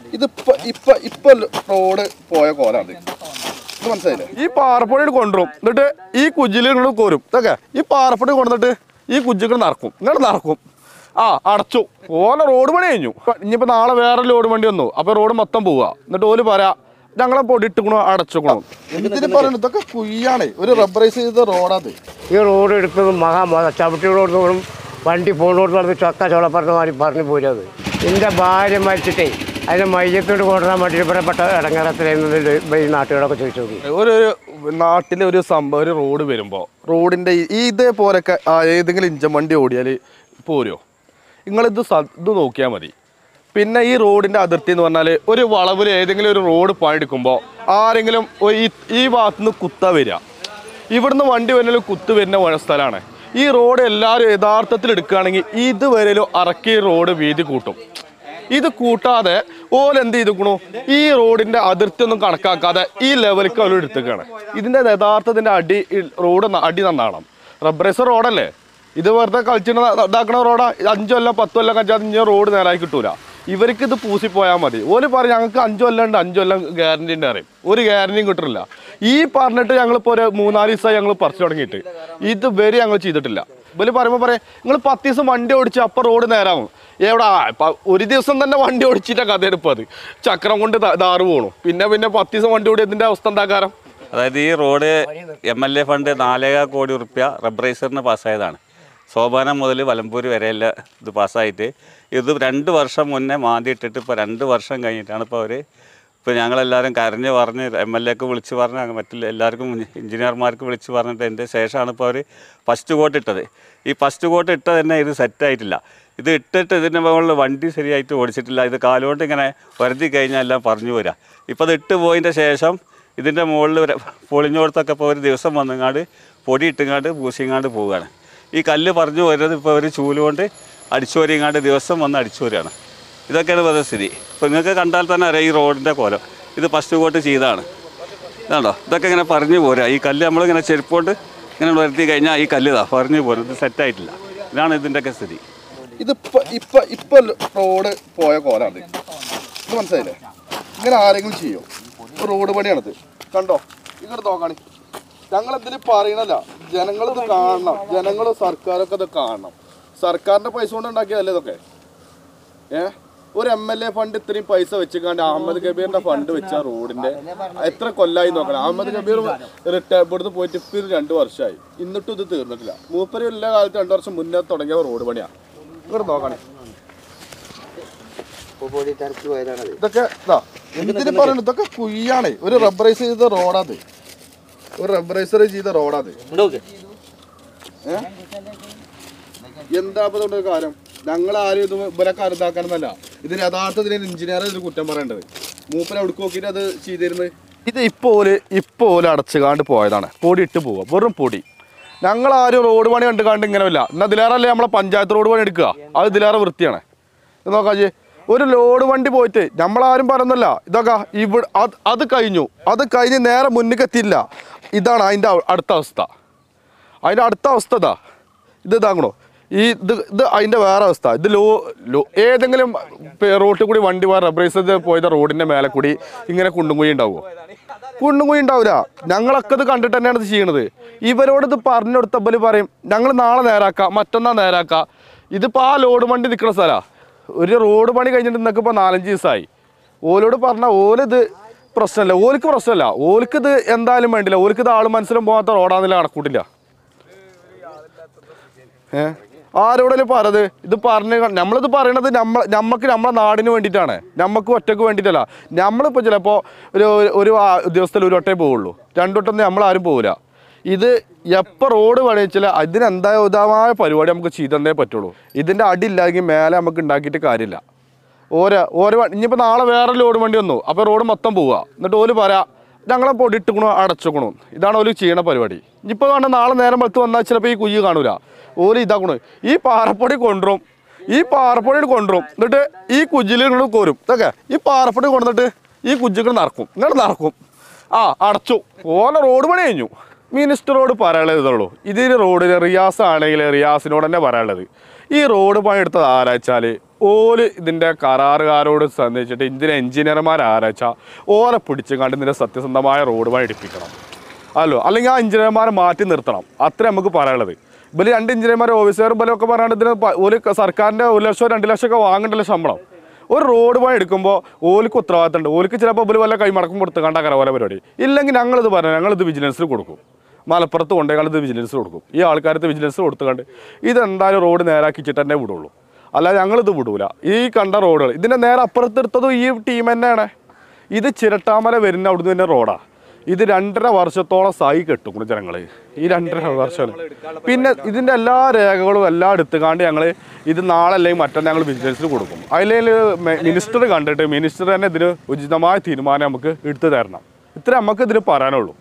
ഇതിപ്പോ ഇപ്പൊ ഇപ്പൊ റോഡ് പോയ കോലാണ് ഇത് മനസ്സിലായില്ലേ ഈ പാറപ്പൊടി കൊണ്ടുവരും എന്നിട്ട് ഈ കുജിൽ ഇങ്ങോട്ട് കോരും ഇതൊക്കെ ഈ പാറപ്പൊടി കൊണ്ടുവന്നിട്ട് ഈ കുജികൾ നടക്കും ഇങ്ങോട്ട് നടക്കും ആ അടച്ചു ഓല റോഡ് പണി കഴിഞ്ഞു ഇനിയിപ്പോ നാളെ വേറെ ലോഡ് വണ്ടി വന്നു അപ്പൊ റോഡ് മൊത്തം പോവാ എന്നിട്ട് ഓല് പറയാ ഞങ്ങളെ പൊടി ഇട്ടുക്കണോ അടച്ചുക്കണോ എന്തിനു പറയുന്നത് ഇതൊക്കെ കുയ്യാണ് ഒരു റബ്ബറൈസ് ചെയ്ത റോഡാത് ഈ റോഡ് എടുക്കുന്നത് മഹാ മത ചവിട്ടി റോഡ് തോറും വണ്ടി പോണോട്ട് നടന്ന് ചക്ക ചോളപ്പറഞ്ഞ മാതിരി പറഞ്ഞു പോരത് എൻ്റെ ഭാര്യ മരിച്ചിട്ടേ അതിനെ മയ്യത്തോട് കൊണ്ടുവരാൻ വേണ്ടി ഇവിടെ പെട്ട ഇടങ്ങറത്തിലെന്നത് ഈ നാട്ടുകാരൊക്കെ ചോദിച്ചു നോക്കി ഒരു ഒരു നാട്ടിലെ ഒരു സംഭവം ഒരു റോഡ് വരുമ്പോൾ റോഡിൻ്റെ ഈ ഇതേപോലൊക്കെ ആ ഏതെങ്കിലും ഇഞ്ചൻ വണ്ടി ഓടിയാൽ പോരോ നിങ്ങളിത് സ- ഇത് നോക്കിയാൽ മതി പിന്നെ ഈ റോഡിൻ്റെ അതിർത്തി എന്ന് പറഞ്ഞാൽ ഒരു വളവിൽ ഏതെങ്കിലും ഒരു റോഡ് പണിയെടുക്കുമ്പോൾ ആരെങ്കിലും ഒ- ഈ ഈ ഭാഗത്തുനിന്ന് കുത്ത വരിക ഇവിടുന്ന് വണ്ടി വരുന്ന കുത്ത് വരുന്ന വ- സ്ഥലമാണ് ഈ റോഡ് എല്ലാവരും യഥാർത്ഥത്തിൽ എടുക്കുകയാണെങ്കിൽ ഇതുവരെയും അറക്കി റോഡ് വീതി കൂട്ടും ഇത് കൂട്ടാതെ ഓൽ എന്ത് ചെയ്തിക്കണു ഈ റോഡിന്റെ അതിർത്തി ഒന്നും കണക്കാക്കാതെ ഈ ലെവലിലേക്ക് അവർ എടുത്തേക്കാണ് ഇതിന്റെ യഥാർത്ഥത്തിന്റെ അടി ഈ റോഡ് ന- അടി നന്നാണം റബ്ബറൈസ് റോഡല്ലേ ഇത് വെറുതെ കളിച്ചിട്ട് ഇതാക്കണ റോഡാ അഞ്ചു കൊല്ലം പത്ത് കൊല്ലം കഴിച്ചാൽ ഇനി റോഡ് നേരായി കിട്ടൂല ഇവർക്ക് ഇത് പൂസിപ്പോയാൽ മതി ഓല് പറയും ഞങ്ങൾക്ക് അഞ്ചു കൊല്ലം ഉണ്ട് അഞ്ചു കൊല്ലം ഗ്യാരണ്ടി ഉണ്ട് അറിയും ഒരു ഗ്യാരണ്ടിയും കിട്ടില്ല ഈ പറഞ്ഞിട്ട് ഞങ്ങളിപ്പോൾ ഒരു മൂന്നാല് ദിവസമായി ഞങ്ങൾ പറിച്ചു തുടങ്ങിയിട്ട് ഇത് വരെ ഞങ്ങൾ ചെയ്തിട്ടില്ല ഇവര് പറയുമ്പോൾ പറയാം നിങ്ങൾ പത്ത് ദിവസം വണ്ടി ഓടിച്ച് അപ്പം റോഡ് നേരാവും എവിടെ ആ, ഇപ്പൊ ഒരു ദിവസം തന്നെ വണ്ടി ഓടിച്ചിട്ട കഥ എടുപ്പത് ചക്രം കൊണ്ട് ദാ- ദാറ് പോണു പിന്നെ പിന്നെ പത്ത് ദിവസം വണ്ടി ഓടിയതിന്റെ അവസ്ഥ എന്താക്കാരം അതായത് ഈ road M L A fund നാലേകാൽ കോടി റുപ്യ റബ്ബറൈസറിന് പാസ്സായതാണ് സോപാനം മുതൽ വലമ്പൂർ വരെയുള്ള ഇത് പാസ്സായിട്ട് ഇത് രണ്ട് വർഷം മുന്നേ മാന്തിയിട്ടിട്ട് ഇപ്പോൾ രണ്ട് വർഷം കഴിഞ്ഞിട്ടാണ് ഇപ്പോൾ അവർ ഇപ്പോൾ ഞങ്ങളെല്ലാവരും കരഞ്ഞ് പറഞ്ഞ് എം എൽ എക്ക് വിളിച്ച് പറഞ്ഞ് അങ്ങ് മറ്റുള്ള എല്ലാവർക്കും എഞ്ചിനീയർമാർക്ക് വിളിച്ച് പറഞ്ഞിട്ട് എൻ്റെ ശേഷമാണ് ഇപ്പോൾ അവർ ഫസ്റ്റ് കോട്ട് ഇട്ടത് ഈ ഫസ്റ്റ് കോട്ട് ഇട്ടത് തന്നെ ഇത് സെറ്റായിട്ടില്ല ഇത് ഇട്ടിട്ട് ഇതിൻ്റെ മുകളിൽ വണ്ടി ശരിയായിട്ട് ഓടിച്ചിട്ടില്ല ഇത് കാലുകൊണ്ട് ഇങ്ങനെ വരുതി കഴിഞ്ഞാൽ എല്ലാം പറഞ്ഞു പോരാ ഇപ്പോൾ അത് ഇട്ട് പോയതിൻ്റെ ശേഷം ഇതിൻ്റെ മുകളിൽ ഒരു പൊളിഞ്ഞോടത്തൊക്കെ ഇപ്പോൾ ഒരു ദിവസം വന്നങ്ങാണ്ട് പൊടി ഇട്ടുങ്ങാണ്ട് പൂശിങ്ങാണ്ട് പോവുകയാണ് ഈ കല്ല് പറഞ്ഞു വരുന്നത് ഇപ്പോൾ ഒരു ചൂലുകൊണ്ട് അടിച്ചുവരിങ്ങാണ്ട് ദിവസം വന്ന് അടിച്ചുവരികയാണ് ഇതൊക്കെയാണ് ഇപ്പോഴത്തെ സ്ഥിതി ഇപ്പോൾ നിങ്ങൾക്ക് കണ്ടാൽ തന്നെ അറിയാം ഈ റോഡിൻ്റെ കോലം ഇത് ഫസ്റ്റ് കോട്ട് ചെയ്താണ് ഇതാണോ ഇതൊക്കെ ഇങ്ങനെ പറഞ്ഞു പോരാ ഈ കല്ല് നമ്മളിങ്ങനെ ചെരുപ്പോണ്ട് ഇങ്ങനെ വരുത്തി കഴിഞ്ഞാൽ ഈ കല്ല് ഇതാ പറഞ്ഞു പോരും ഇത് സെറ്റായിട്ടില്ല ഇതാണ് ഇതിൻ്റെയൊക്കെ സ്ഥിതി ഇതിപ്പോ ഇപ്പൊ ഇപ്പൊ റോഡ് പോയ കോലാണ് ഇത് മനസ്സിലായില്ലേ ഇങ്ങനെ ആരെങ്കിലും ചെയ്യോ ഇപ്പൊ റോഡ് പണിയാണിത് കണ്ടോ ഇങ്ങോട്ട് നോക്കാണി ഞങ്ങൾ ഇതിന് പറയണല്ല ജനങ്ങൾ ഇത് കാണണം ജനങ്ങൾ സർക്കാരൊക്കെ ഇത് കാണണം സർക്കാരിന്റെ പൈസ കൊണ്ട് ഉണ്ടാക്കിയതല്ലേ ഇതൊക്കെ ഏ ഒരു എം എൽ എ ഫണ്ട് ഇത്രയും പൈസ വെച്ചുകൊണ്ട് അഹമ്മദ് കബീറിന്റെ ഫണ്ട് വെച്ച റോഡിന്റെ എത്ര കൊല്ലായി നോക്കണം അഹമ്മദ് കബീർ റിട്ടയർ ഇവിടുന്ന് പോയിട്ട് ഇപ്പം ഇത് രണ്ട് വർഷമായി എന്നിട്ടും ഇത് തീർന്നിട്ടില്ല മൂപ്പര് എല്ലാ കാലത്ത് രണ്ട് വർഷം മുന്നേ തുടങ്ങിയ റോഡ് പണിയാണ് ഇവിടെ നോക്കണേ ഇതൊക്കെ ഇതാ എന്തിനു പറയുന്നു ഇതൊക്കെ കുയ്യാണേ ഒരു റബ്ബറൈസ് ചെയ്ത റോഡാത് ഒരു റബ്ബറൈസർ ചെയ്ത റോഡാത് ഏ? എന്താ ഇപ്പൊ ഇതുകൊണ്ട് ഒരു കാര്യം ഞങ്ങൾ ആരും ഇത് ഇവരൊക്കെ അരുതാക്കാനല്ല ഇതിന് യഥാർത്ഥത്തിൽ എഞ്ചിനീയർ ഇതിന് കുറ്റം പറയേണ്ടത് മൂപ്പനെ എവിടേക്ക് നോക്കിയിട്ട് അത് ചെയ്തിരുന്നത് ഇത് ഇപ്പോല് ഇപ്പോല് അടച്ചുകാണ്ട് പോയതാണ് പൊടി ഇട്ട് പോവുക വെറും പൊടി ഞങ്ങൾ ആരും റോഡ് പണി കണ്ട് കണ്ട് ഇങ്ങനെ ഇല്ല എന്നാൽ ഇതിലേറല്ലേ നമ്മളെ പഞ്ചായത്ത് റോഡ് പണി എടുക്കുക അത് ഇതിലേറെ വൃത്തിയാണ് ഇത് നോക്കാം ജി ഒരു ലോഡ് വണ്ടി പോയിട്ട് നമ്മളാരും പറയുന്നില്ല ഇതൊക്കെ ഇവിടെ അത് അത് കഴിഞ്ഞു അത് കഴിഞ്ഞ് നേരെ മുന്നിലേക്ക് എത്തിയില്ല ഇതാണ് അതിൻ്റെ അടുത്ത അവസ്ഥ അതിൻ്റെ അടുത്ത അവസ്ഥ ഇതാ ഇത് ഇതാകണോ ഈ ഇത് ഇത് അതിൻ്റെ വേറെ അവസ്ഥ ഇത് ലോ ലോ ഏതെങ്കിലും പേ- റോട്ടിൽ കൂടി വണ്ടി പോയ റബ്ബറൈസ് പോയത് റോഡിൻ്റെ മേലെ കൂടി ഇങ്ങനെ കുണ്ടും കുഴി ഉണ്ടാവുമോ കുണ്ടും കുഴി ഉണ്ടാവില്ല ഞങ്ങളൊക്കെ ഇത് കണ്ടിട്ട് തന്നെയാണ് ഇത് ചെയ്യണത് ഇവരോട് ഇത് പറഞ്ഞു കൊടുത്തപ്പോൾ പറയും ഞങ്ങൾ നാളെ നേരാക്കാം മറ്റന്നാൾ നേരാക്കാം ഇതിപ്പോൾ ആ ലോഡ് വണ്ടി നിൽക്കുന്ന സ്ഥലമാണ് ഒരു റോഡ് പണി കഴിഞ്ഞിട്ട് ഇന്നൊക്കെ ഇപ്പോൾ നാലഞ്ച് ദിവസമായി ഓലോട് പറഞ്ഞാൽ ഓലിത് പ്രശ്നമല്ല ഓലിക്ക് പ്രശ്നമല്ല ഓലിക്ക് ഇത് എന്തായാലും വേണ്ടില്ല ഓലിക്ക് ഇത് ആൾ മനസ്സിലും പോകാത്ത റോഡാന്നില്ല കണക്കൂട്ടില്ല ഏ ആരോടല്ലേ പറത് ഇത് പറഞ്ഞ് ക- നമ്മളിത് പറയണത് നമ്മ നമ്മക്ക് നമ്മളെ നാടിന് വേണ്ടിയിട്ടാണ് നമ്മക്ക് ഒറ്റക്ക് വേണ്ടിയിട്ടല്ല നമ്മളിപ്പോൾ ചിലപ്പോൾ ഒരു ഒരു ആ- ദിവസത്തിൽ ഒരു വട്ടേ പോവുള്ളൂ രണ്ടു വട്ടം നമ്മൾ ആരും പോവില്ല ഇത് എപ്പോൾ റോഡ് പണിയിച്ചാൽ അതിനെന്താ ഉദാമായ പരിപാടി നമുക്ക് ചെയ്തേ പറ്റുള്ളൂ ഇതിൻ്റെ അടി ഇല്ലെങ്കിൽ മേലെ നമുക്ക് ഉണ്ടാക്കിയിട്ട് കാര്യമില്ല ഓരോ ഓരോ വ- ഇനിയിപ്പോൾ നാളെ വേറെ ലോഡ് വണ്ടി വന്നു അപ്പോൾ റോഡ് മൊത്തം പോവുക എന്നിട്ട് ഓല് പറയാ ഞങ്ങളെ പൊടി ഇട്ടുക്കണു അടച്ചുക്കണു ഇതാണ് ഓല് ചെയ്യണ പരിപാടി ഇനിയിപ്പോൾ വേണ്ട നാളെ നേരം വെളുത്ത് വന്നാൽ ചിലപ്പോൾ ഈ കുയ്യ് കാണൂല ഓല് ഇതാക്കണു ഈ പാറപ്പൊടി കൊണ്ടുവരും ഈ പാറപ്പൊടി കൊണ്ടുവരും എന്നിട്ട് ഈ കുജിൽ ഇങ്ങോട്ട് കോരും ഇതൊക്കെ ഈ പാറപ്പൊടി കൊണ്ടുവന്നിട്ട് ഈ കുജികൾ നടക്കും ഇങ്ങോട്ട് നടക്കും ആ അടച്ചു ഓല റോഡ് പണി കഴിഞ്ഞു മിനിസ്റ്ററോട് പറയാനുള്ളത് ഇതുള്ളൂ ഇതിന് റോഡിൽ റിയാസ് ആണെങ്കിൽ റിയാസിനോട് തന്നെ പറയാനുള്ളത് ഈ റോഡ് പണി എടുത്തത് ആരാച്ചാൽ ഓല് ഇതിൻ്റെ കരാറുകാരോട് സന്ദേശിച്ചിട്ട് ഇതിൻ്റെ എഞ്ചിനീയർമാർ ആരാച്ചാൽ ഓലെ പിടിച്ച് കണ്ട് ഇതിൻ്റെ സത്യസന്ധമായ റോഡ് പണി എടുപ്പിക്കണം അല്ലോ അല്ലെങ്കിൽ ആ എഞ്ചിനീയർമാരെ മാറ്റി നിർത്തണം അത്രേ നമുക്ക് പറയാനുള്ളത് ഇവര് രണ്ട് എഞ്ചിനീയർമാർ ഓഫീസറും പോലെ ഒക്കെ പറയാണ്ട് ഇതിന് പ- ഒരു ക- സർക്കാരിൻ്റെ ഒരു ലക്ഷം രണ്ട് ലക്ഷം ഒക്കെ വാങ്ങണ്ടല്ലോ ശമ്പളം ഒരു റോഡ് പണി എടുക്കുമ്പോൾ ഓലിക്ക് ഉത്തരവാദിത്തമുണ്ട് ഓലിക്ക് ചിലപ്പോൾ ഇവര് വല്ല കൈമടക്കം കൊടുത്ത് കണ്ടാക്കറ പോലെ പരിപാടി ഇല്ലെങ്കിൽ ഞങ്ങളിത് പറഞ്ഞു ഞങ്ങളിത് വിജിലൻസിൽ കൊടുക്കും മലപ്പുറത്ത് കൊണ്ടുപോയി ഇത് വിജിലൻസ് കൊടുക്കും ഈ ആൾക്കാരത്ത് വിജിലൻസ് കൊടുത്തുകൊണ്ട് ഇതെന്തായാലും റോഡ് നേരാക്കിച്ചിട്ട് തന്നെ വിടുള്ളൂ അല്ലാതെ ഞങ്ങളിത് വിടൂല ഈ കണ്ട റോഡുകൾ ഇതിൻ്റെ നേരെ അപ്പുറത്തെടുത്തതും ഈ ടീം തന്നെയാണ് ഇത് ചിരട്ടാമല വരുന്ന അവിടുന്ന് തന്നെ റോഡാണ് ഇത് രണ്ടര വർഷത്തോളം സായി കെട്ടും ജനങ്ങൾ ഈ രണ്ടര വർഷം പിന്നെ ഇതിൻ്റെ എല്ലാ രേഖകളും എല്ലാം എടുത്തുകാണ്ട് ഞങ്ങൾ ഇത് നാളെ അല്ലെങ്കിൽ മറ്റന്നാൾ ഞങ്ങൾ വിജിലൻസിൽ കൊടുക്കും അതിൽ മിനിസ്റ്റർ കണ്ടിട്ട് മിനിസ്റ്റർ തന്നെ ഇതിന് ഉചിതമായ തീരുമാനം നമുക്ക് എടുത്തു തരണം ഇത്ര നമുക്ക് ഇതിന് പറയാനുള്ളൂ